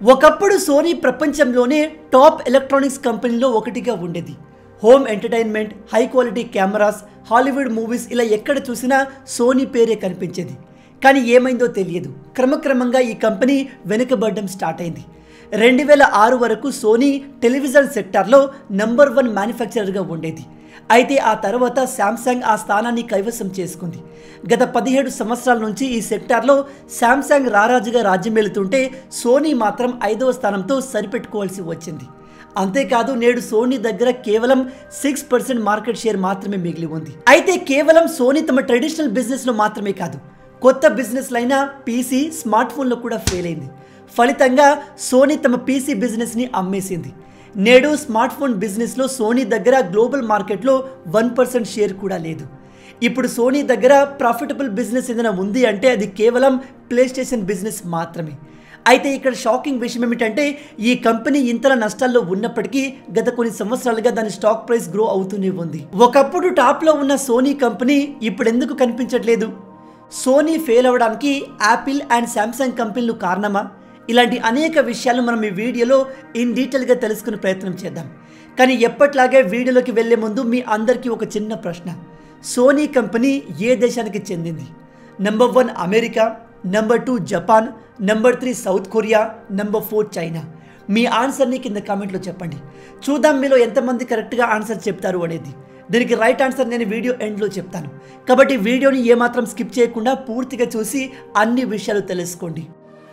ఒకప్పుడు సోనీ ప్రపంచంలోనే top electronics కంపెనీలో ఒకటిగా ఉండేది home entertainment high quality cameras Hollywood movies ఇలా ఎక్కడ చూసినా సోనీ పేరే కనిపించేది కానీ ఏమైందో తెలియదు క్రమక్రమంగా ఈ కంపెనీ వెనుకబడడం స్టార్ట్ అయింది రెండు వేల ఆరు వరకు సోనీ టెలివిజన్ సెక్టార్లో నంబర్ వన్ మ్యానుఫ్యాక్చరర్గా ఉండేది అయితే ఆ తర్వాత శాంసంగ్ ఆ స్థానాన్ని కైవసం చేసుకుంది గత పదిహేడు సంవత్సరాల నుంచి ఈ సెక్టార్లో శాంసంగ్ రారాజుగా రాజ్యమేలుతుంటే సోనీ మాత్రం ఐదవ స్థానంతో సరిపెట్టుకోవాల్సి వచ్చింది అంతేకాదు నేడు సోనీ దగ్గర కేవలం సిక్స్ పర్సెంట్ మార్కెట్ షేర్ మాత్రమే మిగిలి ఉంది అయితే కేవలం సోనీ తమ ట్రెడిషనల్ బిజినెస్లో మాత్రమే కాదు కొత్త బిజినెస్లైన పీసీ స్మార్ట్ ఫోన్లో కూడా ఫెయిల్ అయింది ఫలితంగా సోనీ తమ పీసీ బిజినెస్ని అమ్మేసింది నేడు స్మార్ట్ ఫోన్ బిజినెస్లో సోనీ దగ్గర గ్లోబల్ మార్కెట్లో వన్ పర్సెంట్ షేర్ కూడా లేదు ఇప్పుడు సోనీ దగ్గర ప్రాఫిటబుల్ బిజినెస్ ఏదైనా ఉంది అంటే అది కేవలం ప్లే స్టేషన్ బిజినెస్ మాత్రమే అయితే ఇక్కడ షాకింగ్ విషయం ఏమిటంటే ఈ కంపెనీ ఇంతలా నష్టాల్లో ఉన్నప్పటికీ గత కొన్ని సంవత్సరాలుగా దాని స్టాక్ ప్రైస్ గ్రో అవుతూనే ఉంది ఒకప్పుడు టాప్లో ఉన్న సోనీ కంపెనీ ఇప్పుడు ఎందుకు కనిపించట్లేదు సోనీ ఫెయిల్ అవ్వడానికి యాపిల్ అండ్ శాంసంగ్ కంపెనీలు కారణమా ఇలాంటి అనేక విషయాలు మనం ఈ వీడియోలో ఇన్ డీటెయిల్గా తెలుసుకునే ప్రయత్నం చేద్దాం కానీ ఎప్పట్లాగే వీడియోలోకి వెళ్లే ముందు మీ అందరికీ ఒక చిన్న ప్రశ్న సోనీ కంపెనీ ఏ దేశానికి చెందింది number one America number two Japan number three South Korea number four China మీ ఆన్సర్ని కింద కామెంట్లో చెప్పండి చూద్దాం మీలో ఎంతమంది కరెక్ట్గా ఆన్సర్ చెప్తారు అనేది దీనికి రైట్ ఆన్సర్ నేను వీడియో ఎండ్లో చెప్తాను కాబట్టి వీడియోని ఏమాత్రం స్కిప్ చేయకుండా పూర్తిగా చూసి అన్ని విషయాలు తెలుసుకోండి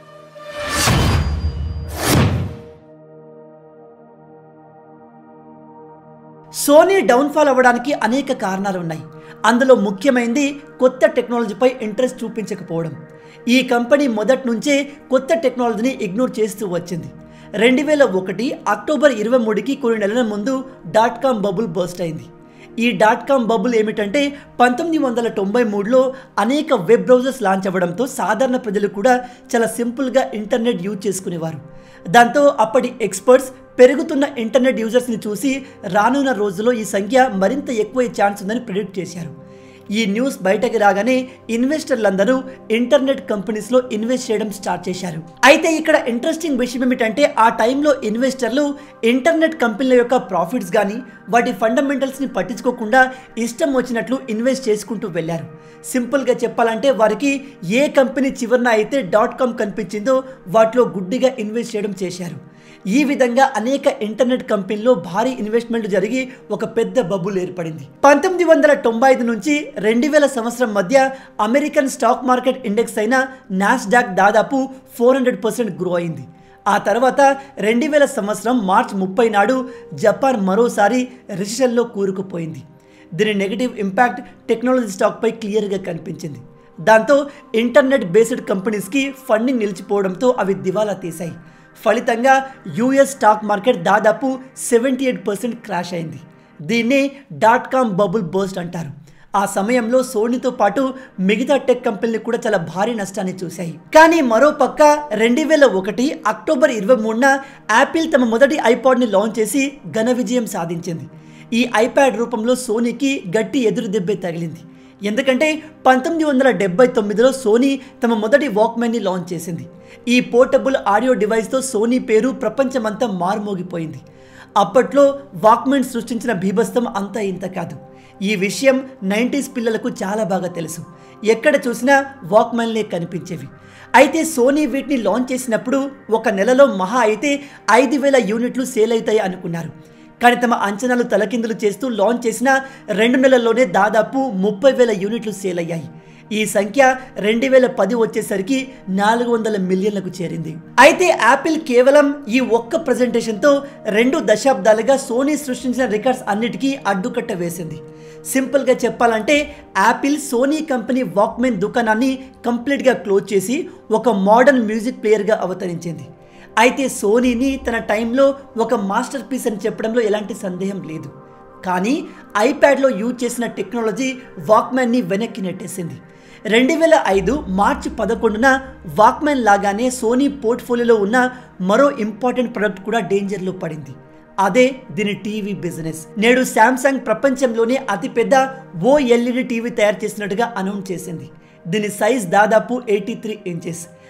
సోనీ డౌన్ఫాల్ అవ్వడానికి అనేక కారణాలు ఉన్నాయి అందులో ముఖ్యమైనది కొత్త టెక్నాలజీపై ఇంట్రెస్ట్ చూపించకపోవడం ఈ కంపెనీ మొదటి నుంచే కొత్త టెక్నాలజీని ఇగ్నోర్ చేస్తూ వచ్చింది రెండు వేల ఒకటి అక్టోబర్ ఇరవై మూడుకి కొన్ని నెలల ముందు డాట్ కామ్ బబుల్ బర్స్ట్ అయింది ఈ డాట్ కామ్ బబుల్ ఏమిటంటే పంతొమ్మిది వందల తొంభై మూడులో అనేక వెబ్ బ్రౌజర్స్ లాంచ్ అవ్వడంతో సాధారణ ప్రజలు కూడా చాలా సింపుల్గా ఇంటర్నెట్ యూజ్ చేసుకునేవారు దాంతో అప్పటి ఎక్స్పర్ట్స్ పెరుగుతున్న ఇంటర్నెట్ యూజర్స్ని చూసి రానున్న రోజుల్లో ఈ సంఖ్య మరింత ఎక్కువ ఛాన్స్ ఉందని ప్రిడిక్ట్ చేశారు ఈ న్యూస్ బయటకు రాగానే ఇన్వెస్టర్లందరూ ఇంటర్నెట్ కంపెనీస్లో ఇన్వెస్ట్ చేయడం స్టార్ట్ చేశారు అయితే ఇక్కడ ఇంట్రెస్టింగ్ విషయం ఏమిటంటే ఆ టైంలో ఇన్వెస్టర్లు ఇంటర్నెట్ కంపెనీల యొక్క ప్రాఫిట్స్ కానీ వాటి ఫండమెంటల్స్ని పట్టించుకోకుండా ఇష్టం వచ్చినట్లు ఇన్వెస్ట్ చేసుకుంటూ వెళ్ళారు సింపుల్గా చెప్పాలంటే వారికి ఏ కంపెనీ చివరన అయితే డాట్ కామ్ కనిపించిందో వాటిలో గుడ్డిగా ఇన్వెస్ట్ చేయడం చేశారు ఈ విధంగా అనేక ఇంటర్నెట్ కంపెనీల్లో భారీ ఇన్వెస్ట్మెంట్ జరిగి ఒక పెద్ద బబుల్ ఏర్పడింది పంతొమ్మిది వందల తొంభై ఐదు నుంచి రెండు వేల సంవత్సరం మధ్య అమెరికన్ స్టాక్ మార్కెట్ ఇండెక్స్ అయిన నాస్డాక్ దాదాపు ఫోర్ హండ్రెడ్ పర్సెంట్ గ్రో అయింది ఆ తర్వాత రెండు వేల సంవత్సరం మార్చ్ ముప్పై నాడు జపాన్ మరోసారి రిసెషన్లో కూరుకుపోయింది దీని నెగిటివ్ ఇంపాక్ట్ టెక్నాలజీ స్టాక్పై క్లియర్గా కనిపించింది దాంతో ఇంటర్నెట్ బేస్డ్ కంపెనీస్కి ఫండింగ్ నిలిచిపోవడంతో అవి దివాలా తీశాయి ఫలితంగా యూఎస్ స్టాక్ మార్కెట్ దాదాపు సెవెంటీ ఎయిట్ పర్సెంట్ క్రాష్ అయింది దీన్నే డాట్ కామ్ బబుల్ బర్స్ట్ అంటారు ఆ సమయంలో సోనీతో పాటు మిగతా టెక్ కంపెనీలు కూడా చాలా భారీ నష్టాన్ని చూశాయి కానీ మరో పక్క రెండు వేల ఒకటి అక్టోబర్ ఇరవై మూడున యాపిల్ తమ మొదటి ఐపాడ్ని లాంచ్ చేసి ఘన విజయం సాధించింది ఈ ఐప్యాడ్ రూపంలో సోనీకి గట్టి ఎదురు దెబ్బే తగిలింది ఎందుకంటే పంతొమ్మిది వందల డెబ్బై తొమ్మిదిలో సోనీ తమ మొదటి వాక్మెన్ని లాంచ్ చేసింది ఈ పోర్టబుల్ ఆడియో డివైస్తో సోనీ పేరు ప్రపంచమంతా మారుమోగిపోయింది అప్పట్లో వాక్మెన్ సృష్టించిన బీభత్సం అంతా ఇంత కాదు ఈ విషయం నైంటీస్ పిల్లలకు చాలా బాగా తెలుసు ఎక్కడ చూసినా వాక్మెన్లే కనిపించేవి అయితే సోనీ వీటిని లాంచ్ చేసినప్పుడు ఒక నెలలో మహా అయితే ఐదు వేల యూనిట్లు సేల్ అవుతాయి అనుకున్నారు కానీ తమ అంచనాలు తలకిందులు చేస్తూ లాంచ్ చేసిన రెండు నెలల్లోనే దాదాపు ముప్పై వేల యూనిట్లు సేల్ అయ్యాయి ఈ సంఖ్య రెండు వేల పది వచ్చేసరికి నాలుగు వందల మిలియన్లకు చేరింది అయితే యాపిల్ కేవలం ఈ ఒక్క ప్రజెంటేషన్తో రెండు దశాబ్దాలుగా సోనీ సృష్టించిన రికార్డ్స్ అన్నిటికీ అడ్డుకట్ట వేసింది సింపుల్గా చెప్పాలంటే యాపిల్ సోనీ కంపెనీ వాక్మెన్ దుకాణాన్ని కంప్లీట్గా క్లోజ్ చేసి ఒక మోడర్న్ మ్యూజిక్ ప్లేయర్గా అవతరించింది అయితే సోనీని తన టైంలో ఒక మాస్టర్ పీస్ అని చెప్పడంలో ఎలాంటి సందేహం లేదు కానీ ఐప్యాడ్లో యూజ్ చేసిన టెక్నాలజీ వాక్మ్యాన్ని వెనక్కి నెట్టేసింది రెండు వేల ఐదు మార్చి పదకొండున వాక్మ్యాన్ లాగానే సోనీ పోర్ట్ఫోలియోలో ఉన్న మరో ఇంపార్టెంట్ ప్రొడక్ట్ కూడా డేంజర్లో పడింది అదే దీని టీవీ బిజినెస్ నేడు శాంసంగ్ ప్రపంచంలోనే అతిపెద్ద ఓ ఎల్ఈడి టీవీ తయారు చేసినట్టుగా అనౌన్స్ చేసింది దీని సైజ్ దాదాపు ఎయిటీ త్రీ ఇంచెస్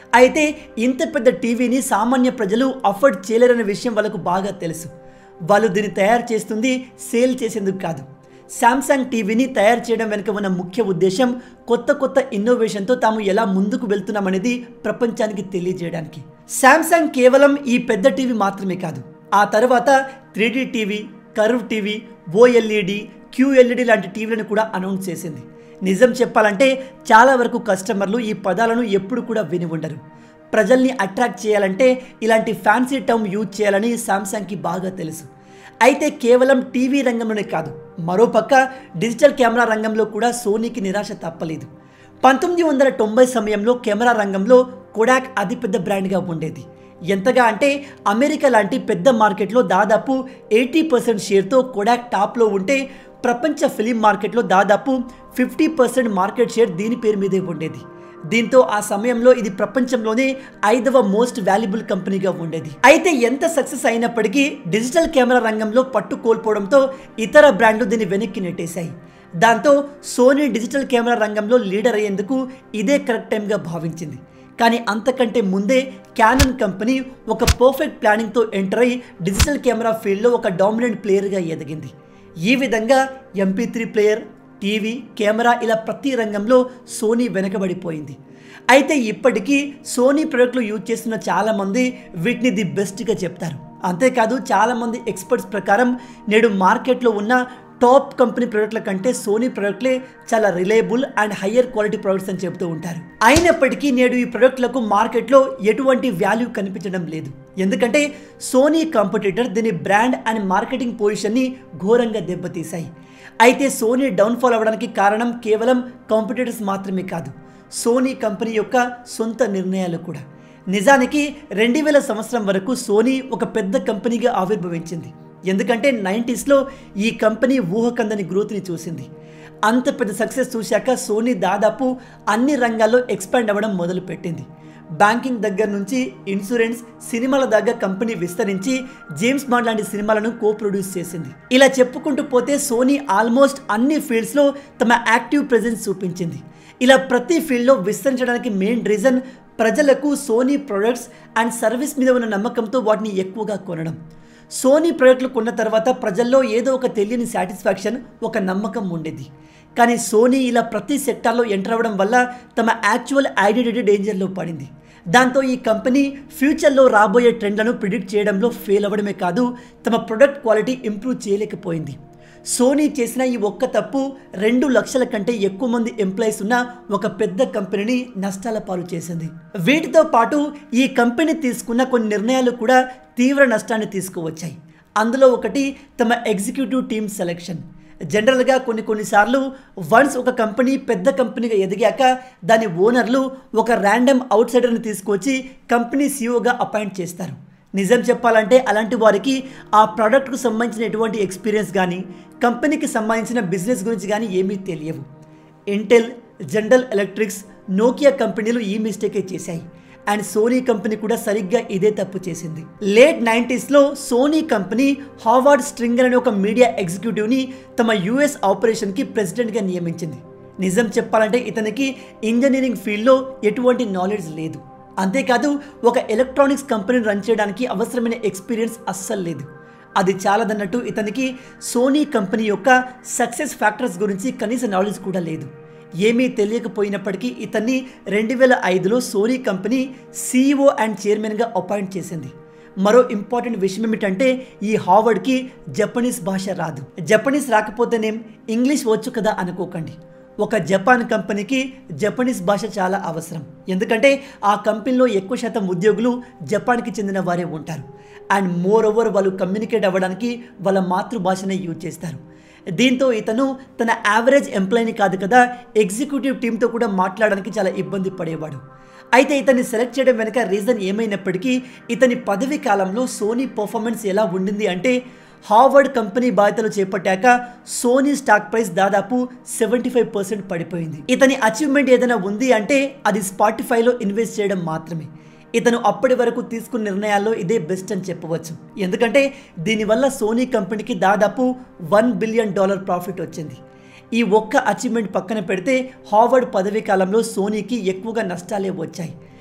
అయితే ఇంత పెద్ద టీవీని సామాన్య ప్రజలు అఫోర్డ్ చేయలేరనే విషయం వాళ్ళకు బాగా తెలుసు వాళ్ళు దీన్ని తయారు చేస్తుంది సేల్ చేసేందుకు కాదు శాంసంగ్ టీవీని తయారు చేయడం వెనుక ఉన్న ముఖ్య ఉద్దేశం కొత్త కొత్త ఇన్నోవేషన్తో తాము ఎలా ముందుకు వెళ్తున్నామనేది ప్రపంచానికి తెలియజేయడానికి శాంసంగ్ కేవలం ఈ పెద్ద టీవీ మాత్రమే కాదు ఆ తర్వాత three TV curve TV OLED QLED లాంటి టీవీలను కూడా అనౌన్స్ చేసింది నిజం చెప్పాలంటే చాలా వరకు కస్టమర్లు ఈ పదాలను ఎప్పుడు కూడా విని ఉండరు ప్రజల్ని అట్రాక్ట్ చేయాలంటే ఇలాంటి ఫ్యాన్సీ టర్మ్ యూజ్ చేయాలని శాంసంగ్కి బాగా తెలుసు అయితే కేవలం టీవీ రంగంలోనే కాదు మరోపక్క డిజిటల్ కెమెరా రంగంలో కూడా సోనీకి నిరాశ తప్పలేదు పంతొమ్మిది వందల తొంభై సమయంలో కెమెరా రంగంలో కొడాక్ అతిపెద్ద బ్రాండ్గా ఉండేది ఎంతగా అంటే అమెరికా లాంటి పెద్ద మార్కెట్లో దాదాపు ఎయిటీ పర్సెంట్ షేర్తో కొడాక్ టాప్లో ఉంటే ప్రపంచ ఫిలిం మార్కెట్లో దాదాపు ఫిఫ్టీ పర్సెంట్ మార్కెట్ షేర్ దీని పేరు మీదే ఉండేది దీంతో ఆ సమయంలో ఇది ప్రపంచంలోనే ఐదవ మోస్ట్ వాల్యుబుల్ కంపెనీగా ఉండేది అయితే ఎంత సక్సెస్ అయినప్పటికీ డిజిటల్ కెమెరా రంగంలో పట్టు కోల్పోవడంతో ఇతర బ్రాండ్లు దీన్ని వెనక్కి నెట్టేశాయి దాంతో సోనీ డిజిటల్ కెమెరా రంగంలో లీడర్ అయ్యేందుకు ఇదే కరెక్ట్ టైంగా భావించింది కానీ అంతకంటే ముందే క్యానన్ కంపెనీ ఒక పర్ఫెక్ట్ ప్లానింగ్తో ఎంటర్ అయి డిజిటల్ కెమెరా ఫీల్డ్లో ఒక డామినెంట్ ప్లేయర్గా ఎదిగింది ఈ విధంగా MP three player TV camera ఇలా ప్రతి రంగంలో సోనీ వెనకబడిపోయింది అయితే ఇప్పటికీ సోనీ ప్రోడక్ట్లు యూజ్ చేస్తున్న చాలామంది వీటిని ది బెస్ట్గా చెప్తారు అంతేకాదు చాలామంది ఎక్స్పర్ట్స్ ప్రకారం నేడు మార్కెట్లో ఉన్న టాప్ కంపెనీ ప్రోడక్ట్ల కంటే సోనీ ప్రోడక్ట్లే చాలా reliable and higher quality products అని చెబుతూ ఉంటారు అయినప్పటికీ నేడు ఈ ప్రోడక్ట్లకు మార్కెట్లో ఎటువంటి వాల్యూ కనిపించడం లేదు ఎందుకంటే సోనీ కాంపిటీటర్ దీని బ్రాండ్ అండ్ మార్కెటింగ్ పొజిషన్ని ఘోరంగా దెబ్బతీశాయి అయితే సోనీ డౌన్ఫాల్ అవ్వడానికి కారణం కేవలం కాంపిటీటర్స్ మాత్రమే కాదు సోనీ కంపెనీ యొక్క సొంత నిర్ణయాలు కూడా నిజానికి రెండు వేల సంవత్సరం వరకు సోనీ ఒక పెద్ద కంపెనీగా ఆవిర్భవించింది ఎందుకంటే నైంటీస్లో ఈ కంపెనీ ఊహకందని గ్రోత్ని చూసింది అంత పెద్ద సక్సెస్ చూశాక సోనీ దాదాపు అన్ని రంగాల్లో ఎక్స్పాండ్ అవ్వడం మొదలుపెట్టింది బ్యాంకింగ్ దగ్గర నుంచి ఇన్సూరెన్స్ సినిమాల దగ్గర కంపెనీ విస్తరించి జేమ్స్ బాండ్ లాంటి సినిమాలను కో ప్రొడ్యూస్ చేసింది ఇలా చెప్పుకుంటూ పోతే సోనీ ఆల్మోస్ట్ అన్ని ఫీల్డ్స్లో తమ యాక్టివ్ ప్రెజెన్స్ చూపించింది ఇలా ప్రతి ఫీల్డ్లో విస్తరించడానికి మెయిన్ రీజన్ ప్రజలకు సోనీ ప్రొడక్ట్స్ అండ్ సర్వీస్ మీద ఉన్న నమ్మకంతో వాటిని ఎక్కువగా కొనడం సోనీ ప్రోడక్ట్లు కొన్న తర్వాత ప్రజల్లో ఏదో ఒక తెలియని సాటిస్ఫాక్షన్ ఒక నమ్మకం ఉండేది కానీ సోనీ ఇలా ప్రతి సెక్టార్లో ఎంటర్ అవ్వడం వల్ల తమ యాక్చువల్ ఐడెంటిటీ డేంజర్లో పడింది దాంతో ఈ కంపెనీ ఫ్యూచర్లో రాబోయే ట్రెండ్లను ప్రిడిక్ట్ చేయడంలో ఫెయిల్ అవ్వడమే కాదు తమ ప్రొడక్ట్ క్వాలిటీ ఇంప్రూవ్ చేయలేకపోయింది సోనీ చేసిన ఈ ఒక్క తప్పు రెండు లక్షల కంటే ఎక్కువ మంది ఎంప్లాయీస్ ఉన్న ఒక పెద్ద కంపెనీని నష్టాల పాలు చేసింది వీటితో పాటు ఈ కంపెనీ తీసుకున్న కొన్ని నిర్ణయాలు కూడా తీవ్ర నష్టాన్ని తీసుకువచ్చాయి అందులో ఒకటి తమ ఎగ్జిక్యూటివ్ టీమ్ సెలెక్షన్ జనరల్గా కొన్ని కొన్నిసార్లు వన్స్ ఒక కంపెనీ పెద్ద కంపెనీగా ఎదిగాక దాని ఓనర్లు ఒక ర్యాండమ్ అవుట్ సైడర్ని తీసుకొచ్చి కంపెనీ సీఈఓగా అపాయింట్ చేస్తారు నిజం చెప్పాలంటే అలాంటి వారికి ఆ ప్రోడక్ట్కు సంబంధించిన ఎటువంటి ఎక్స్పీరియన్స్ కానీ కంపెనీకి సంబంధించిన బిజినెస్ గురించి కానీ ఏమీ తెలియవు ఇంటెల్ జనరల్ ఎలక్ట్రిక్స్ నోకియా కంపెనీలు ఈ మిస్టేకే చేశాయి అండ్ సోనీ కంపెనీ కూడా సరిగ్గా ఇదే తప్పు చేసింది లేట్ నైంటీస్లో సోనీ కంపెనీ హావార్డ్ స్ట్రింగర్ అనే ఒక మీడియా ఎగ్జిక్యూటివ్ని తమ యుఎస్ ఆపరేషన్కి ప్రెసిడెంట్గా నియమించింది నిజం చెప్పాలంటే ఇతనికి ఇంజనీరింగ్ ఫీల్డ్లో ఎటువంటి నాలెడ్జ్ లేదు అంతేకాదు ఒక ఎలక్ట్రానిక్స్ కంపెనీని రన్ చేయడానికి అవసరమైన ఎక్స్పీరియన్స్ అస్సలు లేదు అది చాలదన్నట్టు ఇతనికి సోనీ కంపెనీ యొక్క సక్సెస్ ఫ్యాక్టర్స్ గురించి కనీస నాలెడ్జ్ కూడా లేదు ఏమీ తెలియకపోయినప్పటికీ ఇతన్ని రెండు వేల ఐదులో సోనీ కంపెనీ సీఈఓ అండ్ చైర్మన్గా అపాయింట్ చేసింది మరో ఇంపార్టెంట్ విషయం ఏమిటంటే ఈ హావర్డ్కి జపనీస్ భాష రాదు జపనీస్ రాకపోతేనేం ఇంగ్లీష్ వచ్చు కదా అనుకోకండి ఒక జపాన్ కంపెనీకి జపనీస్ భాష చాలా అవసరం ఎందుకంటే ఆ కంపెనీలో ఎక్కువ శాతం ఉద్యోగులు జపాన్కి చెందిన వారే ఉంటారు అండ్ మోర్ ఓవర్ వాళ్ళు కమ్యూనికేట్ అవ్వడానికి వాళ్ళ మాతృభాషనే యూజ్ చేస్తారు దీంతో ఇతను తన యావరేజ్ ఎంప్లాయీని కాదు కదా ఎగ్జిక్యూటివ్ టీంతో కూడా మాట్లాడడానికి చాలా ఇబ్బంది పడేవాడు అయితే ఇతన్ని సెలెక్ట్ చేయడం వెనక రీజన్ ఏమైనప్పటికీ ఇతని పదవి కాలంలో సోనీ పర్ఫార్మెన్స్ ఎలా ఉండింది అంటే హార్వర్డ్ కంపెనీ బాధ్యతలు చేపట్టాక సోనీ స్టాక్ ప్రైస్ దాదాపు సెవెంటీ ఫైవ్ పర్సెంట్ పడిపోయింది ఇతని అచీవ్మెంట్ ఏదైనా ఉంది అంటే అది స్పాటిఫైలో ఇన్వెస్ట్ చేయడం మాత్రమే ఇతను అప్పటి వరకు తీసుకున్న నిర్ణయాల్లో ఇదే బెస్ట్ అని చెప్పవచ్చు ఎందుకంటే దీనివల్ల సోనీ కంపెనీకి దాదాపు వన్ బిలియన్ డాలర్ ప్రాఫిట్ వచ్చింది ఈ ఒక్క అచీవ్మెంట్ పక్కన పెడితే హార్వర్డ్ పదవీ కాలంలో సోనీకి ఎక్కువగా నష్టాలే వచ్చాయి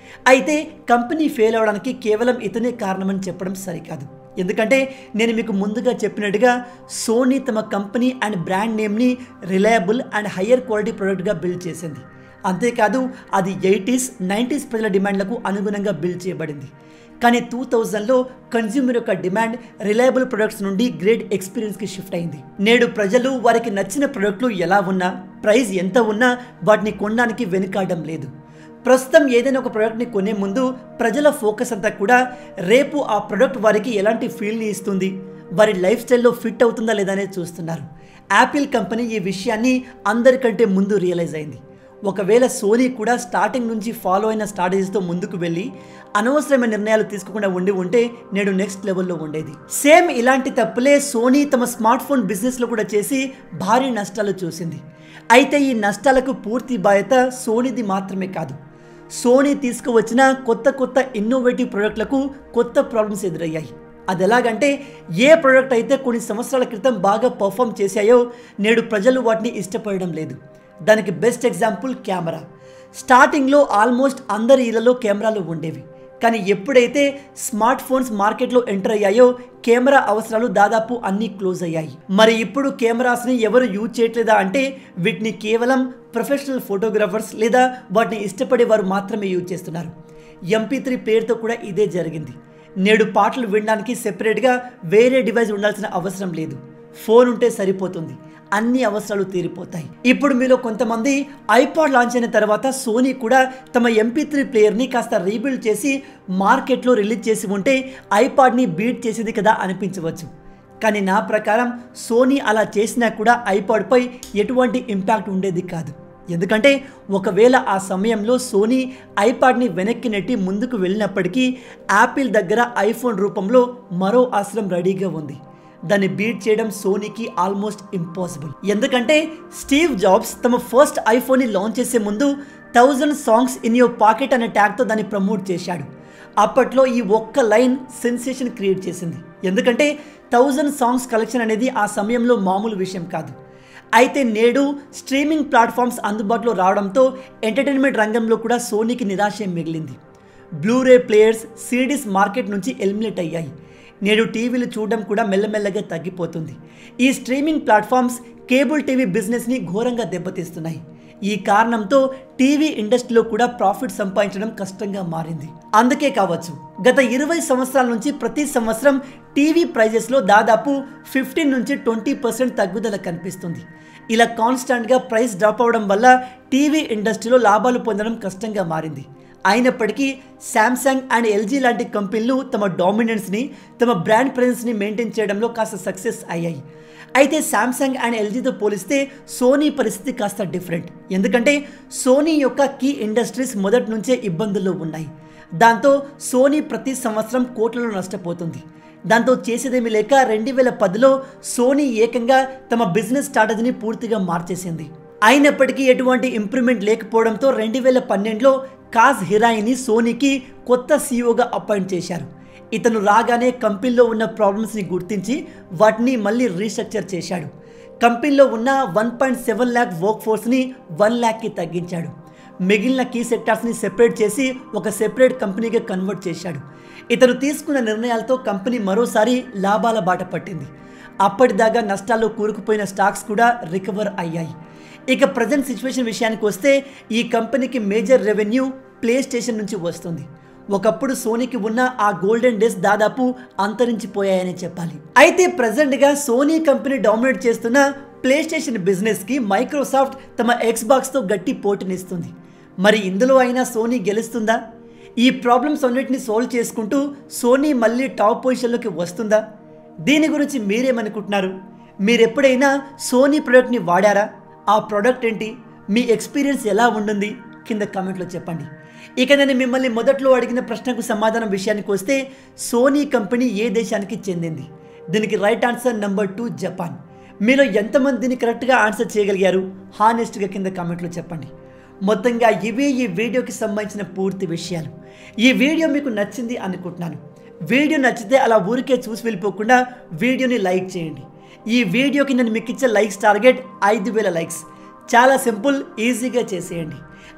అయితే కంపెనీ ఫెయిల్ అవడానికి కేవలం ఇతనే కారణమని చెప్పడం సరికాదు ఎందుకంటే నేను మీకు ముందుగా చెప్పినట్టుగా సోనీ తమ కంపెనీ అండ్ బ్రాండ్ నేమ్ని రిలయబుల్ అండ్ హయ్యర్ క్వాలిటీ ప్రోడక్ట్గా బిల్డ్ చేసింది అంతేకాదు అది ఎయిటీస్ నైంటీస్ ప్రజల డిమాండ్లకు అనుగుణంగా బిల్డ్ చేయబడింది కానీ టూ థౌజండ్లో కన్జ్యూమర్ యొక్క డిమాండ్ రిలయబుల్ ప్రొడక్ట్స్ నుండి గ్రేట్ ఎక్స్పీరియన్స్కి షిఫ్ట్ అయింది నేడు ప్రజలు వారికి నచ్చిన ప్రొడక్ట్లు ఎలా ఉన్నా ప్రైస్ ఎంత ఉన్నా వాటిని కొనడానికి వెనుకాడడం లేదు ప్రస్తుతం ఏదైనా ఒక ప్రోడక్ట్ని కొనే ముందు ప్రజల ఫోకస్ అంతా కూడా రేపు ఆ ప్రోడక్ట్ వారికి ఎలాంటి ఫీల్ని ఇస్తుంది వారి లైఫ్ స్టైల్లో ఫిట్ అవుతుందా లేదా అనేది చూస్తున్నారు యాపిల్ కంపెనీ ఈ విషయాన్ని అందరికంటే ముందు రియలైజ్ అయింది ఒకవేళ సోనీ కూడా స్టార్టింగ్ నుంచి ఫాలో అయిన స్ట్రాటజీస్తో ముందుకు వెళ్ళి అనవసరమైన నిర్ణయాలు తీసుకోకుండా ఉండి ఉంటే నేడు నెక్స్ట్ లెవెల్లో ఉండేది సేమ్ ఇలాంటి తప్పులే సోనీ తమ స్మార్ట్ ఫోన్ బిజినెస్లో కూడా చేసి భారీ నష్టాలు చూసింది అయితే ఈ నష్టాలకు పూర్తి బాధ్యత సోనీది మాత్రమే కాదు సోనీ తీసుకువచ్చిన కొత్త కొత్త ఇన్నోవేటివ్ ప్రోడక్ట్లకు కొత్త ప్రాబ్లమ్స్ ఎదురయ్యాయి అది ఎలాగంటే ఏ ప్రోడక్ట్ అయితే కొన్ని సంవత్సరాల క్రితం బాగా పర్ఫామ్ చేశాయో నేడు ప్రజలు వాటిని ఇష్టపడడం లేదు దానికి బెస్ట్ ఎగ్జాంపుల్ కెమెరా స్టార్టింగ్లో ఆల్మోస్ట్ అందరి ఇళ్లలో కెమెరాలు ఉండేవి కానీ ఎప్పుడైతే స్మార్ట్ ఫోన్స్ మార్కెట్లో ఎంటర్ అయ్యాయో కెమెరా అవసరాలు దాదాపు అన్నీ క్లోజ్ అయ్యాయి మరి ఇప్పుడు కెమెరాస్ని ఎవరు యూజ్ చేయట్లేదా అంటే వీటిని కేవలం ప్రొఫెషనల్ ఫోటోగ్రాఫర్స్ లేదా వాటిని ఇష్టపడే వారు మాత్రమే యూజ్ చేస్తున్నారు ఎంపీ త్రీ పేరుతో కూడా ఇదే జరిగింది నేడు పాటలు వినడానికి సెపరేట్గా వేరే డివైస్ ఉండాల్సిన అవసరం లేదు ఫోన్ ఉంటే సరిపోతుంది అన్ని అవసరాలు తీరిపోతాయి ఇప్పుడు మీలో కొంతమంది ఐపాడ్ లాంచ్ అయిన తర్వాత సోనీ కూడా తమ ఎంపీ త్రీ ప్లేయర్ని కాస్త రీబిల్డ్ చేసి మార్కెట్లో రిలీజ్ చేసి ఉంటే ఐపాడ్ని బీట్ చేసేది కదా అనిపించవచ్చు కానీ నా ప్రకారం సోనీ అలా చేసినా కూడా ఐపాడ్పై ఎటువంటి ఇంపాక్ట్ ఉండేది కాదు ఎందుకంటే ఒకవేళ ఆ సమయంలో సోనీ ఐపాడ్ని వెనక్కి నెట్టి ముందుకు వెళ్ళినప్పటికీ యాపిల్ దగ్గర ఐఫోన్ రూపంలో మరో ఆశ్రం రెడీగా ఉంది దాన్ని బీట్ చేయడం సోనీకి ఆల్మోస్ట్ ఇంపాసిబుల్ ఎందుకంటే స్టీవ్ జాబ్స్ తమ ఫస్ట్ ఐఫోన్ని లాంచ్ చేసే ముందు thousand songs in your pocket అనే ట్యాగ్తో దాన్ని ప్రమోట్ చేశాడు అప్పట్లో ఈ ఒక్క లైన్ సెన్సేషన్ క్రియేట్ చేసింది ఎందుకంటే థౌజండ్ సాంగ్స్ కలెక్షన్ అనేది ఆ సమయంలో మామూలు విషయం కాదు అయితే నేడు స్ట్రీమింగ్ ప్లాట్ఫామ్స్ అందుబాటులో రావడంతో ఎంటర్టైన్మెంట్ రంగంలో కూడా సోనీకి నిరాశ మిగిలింది బ్లూరే ప్లేయర్స్ సిడీస్ మార్కెట్ నుంచి ఎలిమినేట్ అయ్యాయి నేడు టీవీలు చూడడం కూడా మెల్లమెల్లగా తగ్గిపోతుంది ఈ స్ట్రీమింగ్ ప్లాట్ఫామ్స్ కేబుల్ టీవీ బిజినెస్ని ఘోరంగా దెబ్బతీస్తున్నాయి ఈ కారణంతో టీవీ ఇండస్ట్రీలో కూడా ప్రాఫిట్ సంపాదించడం కష్టంగా మారింది అందుకే కావచ్చు గత ఇరవై సంవత్సరాల నుంచి ప్రతి సంవత్సరం టీవీ ప్రైజెస్లో దాదాపు ఫిఫ్టీన్ నుంచి ట్వంటీ పర్సెంట్ తగ్గుదల కనిపిస్తుంది ఇలా కాన్స్టాంట్గా ప్రైస్ డ్రాప్ అవడం వల్ల టీవీ ఇండస్ట్రీలో లాభాలు పొందడం కష్టంగా మారింది అయినప్పటికీ శాంసంగ్ అండ్ ఎల్జీ లాంటి కంపెనీలు తమ డామినెన్స్ని తమ బ్రాండ్ ప్రెజెన్స్ని మెయింటైన్ చేయడంలో కాస్త సక్సెస్ అయ్యాయి అయితే శాంసంగ్ అండ్ ఎల్జీతో పోలిస్తే సోనీ పరిస్థితి కాస్త డిఫరెంట్ ఎందుకంటే సోనీ యొక్క కీ ఇండస్ట్రీస్ మొదటి నుంచే ఇబ్బందుల్లో ఉన్నాయి దాంతో సోనీ ప్రతి సంవత్సరం కోట్లలో నష్టపోతుంది దాంతో చేసేదేమీ లేక రెండు వేల పదిలో సోనీ ఏకంగా తమ బిజినెస్ స్ట్రాటజీని పూర్తిగా మార్చేసింది అయినప్పటికీ ఎటువంటి ఇంప్రూవ్మెంట్ లేకపోవడంతో రెండు వేల పన్నెండులో కాజ్ హిరాయిని సోనీకి కొత్త సీఈఓగా అపాయింట్ చేశారు ఇతను రాగానే కంపెనీలో ఉన్న ప్రాబ్లమ్స్ని గుర్తించి వాటిని మళ్ళీ రీస్ట్రక్చర్ చేశాడు కంపెనీలో ఉన్న one point seven lakh work ఫోర్స్ని వన్ ల్యాక్కి తగ్గించాడు మిగిలిన కీ సెక్టార్స్ని సెపరేట్ చేసి ఒక సెపరేట్ కంపెనీగా కన్వర్ట్ చేశాడు ఇతను తీసుకున్న నిర్ణయాలతో కంపెనీ మరోసారి లాభాల బాట పట్టింది అప్పటిదాకా నష్టాల్లో కూరుకుపోయిన స్టాక్స్ కూడా రికవర్ అయ్యాయి ఇక ప్రజెంట్ సిచ్యువేషన్ విషయానికి వస్తే ఈ కంపెనీకి మేజర్ రెవెన్యూ ప్లే స్టేషన్ నుంచి వస్తుంది ఒకప్పుడు సోనీకి ఉన్న ఆ గోల్డెన్ డేస్ దాదాపు అంతరించిపోయాయని చెప్పాలి అయితే ప్రజెంట్గా సోనీ కంపెనీ డామినేట్ చేస్తున్న ప్లే స్టేషన్ బిజినెస్కి మైక్రోసాఫ్ట్ తమ ఎక్స్బాక్స్తో గట్టి పోటీనిస్తుంది మరి ఇందులో అయినా సోనీ గెలుస్తుందా ఈ ప్రాబ్లమ్స్ అన్నిటిని సాల్వ్ చేసుకుంటూ సోనీ మళ్ళీ టాప్ పొజిషన్లోకి వస్తుందా దీని గురించి మీరేమనుకుంటున్నారు మీరు ఎప్పుడైనా సోనీ ప్రోడక్ట్ని వాడారా ఆ ప్రోడక్ట్ ఏంటి మీ ఎక్స్పీరియన్స్ ఎలా ఉంటుంది కింద కామెంట్లో చెప్పండి ఇక నేను మిమ్మల్ని మొదట్లో అడిగిన ప్రశ్నకు సమాధానం విషయానికి వస్తే సోనీ కంపెనీ ఏ దేశానికి చెందింది దీనికి right answer number two Japan మీలో ఎంతమంది దీన్ని కరెక్ట్గా ఆన్సర్ చేయగలిగారు హానెస్ట్గా కింద కామెంట్లో చెప్పండి మొత్తంగా ఇవే ఈ వీడియోకి సంబంధించిన పూర్తి విషయాలు ఈ వీడియో మీకు నచ్చింది అనుకుంటున్నాను వీడియో నచ్చితే అలా ఊరికే చూసి వెళ్ళిపోకుండా వీడియోని లైక్ చేయండి ఈ వీడియోకి నేను మీకు ఇచ్చే లైక్స్ టార్గెట్ ఐదు వేల లైక్స్ చాలా సింపుల్ ఈజీగా చేసేయండి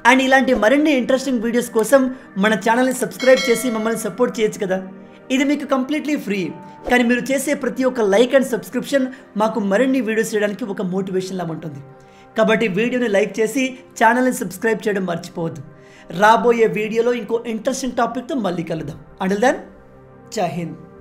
అండ్ ఇలాంటి మరిన్ని ఇంట్రెస్టింగ్ వీడియోస్ కోసం మన ఛానల్ని సబ్స్క్రైబ్ చేసి మమ్మల్ని సపోర్ట్ చేయొచ్చు కదా ఇది మీకు కంప్లీట్లీ ఫ్రీ కానీ మీరు చేసే ప్రతి ఒక్క లైక్ అండ్ సబ్స్క్రిప్షన్ మాకు మరిన్ని వీడియోస్ చేయడానికి ఒక మోటివేషన్ లా ఉంటుంది కాబట్టి వీడియోని లైక్ చేసి ఛానల్ని సబ్స్క్రైబ్ చేయడం మర్చిపోవద్దు రాబోయే వీడియోలో ఇంకో ఇంట్రెస్టింగ్ టాపిక్తో మళ్ళీ కలుద్దాం అండ్ దెన్ జై హింద్